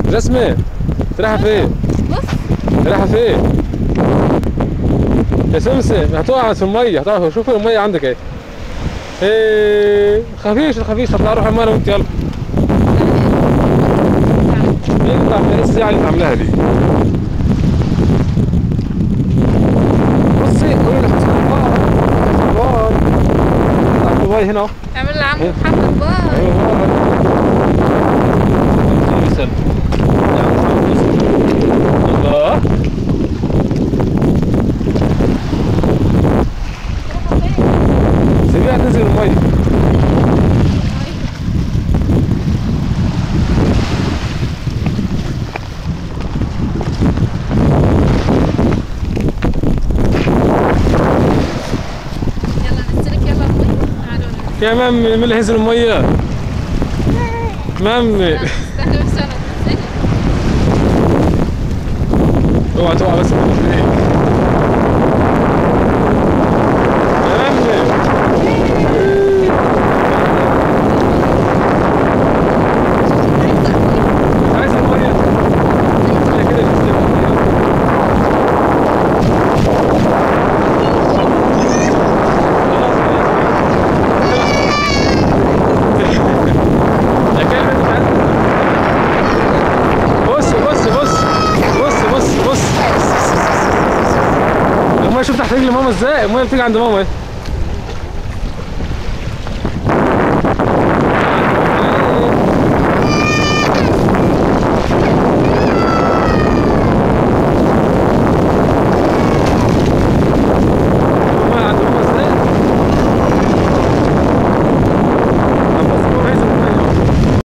جسمة انت رايحة فين؟ بص رايحة فين؟ يا سمسم هتقع في المية هتقع شوف المية عندك اهي ايه خفيش خفيش هطلع روح المية انا وانت يلا ايه اللي بتعملها ايه الساعة اللي بتعملها دي؟ بصي قولي لي حسن الله حسن الله حسن الله هنا اهو اعمل لعمو محمد باي ايوه يسلم يا عم محمد يسلم. الله سيبيها تنزل المية يلا نستلك يلا المي تعالوا يا مامي من اللي هينزل المية مامي استنى بس انا تنزل اوعى تقع بس من رجليك يا مامي عايز المية هي كده نزل المية يا كلمة انت عايز بص بص بص بص بص بص الميه شوف تحت رجل ماما ازاي الميه بتيجي عند ماما اهي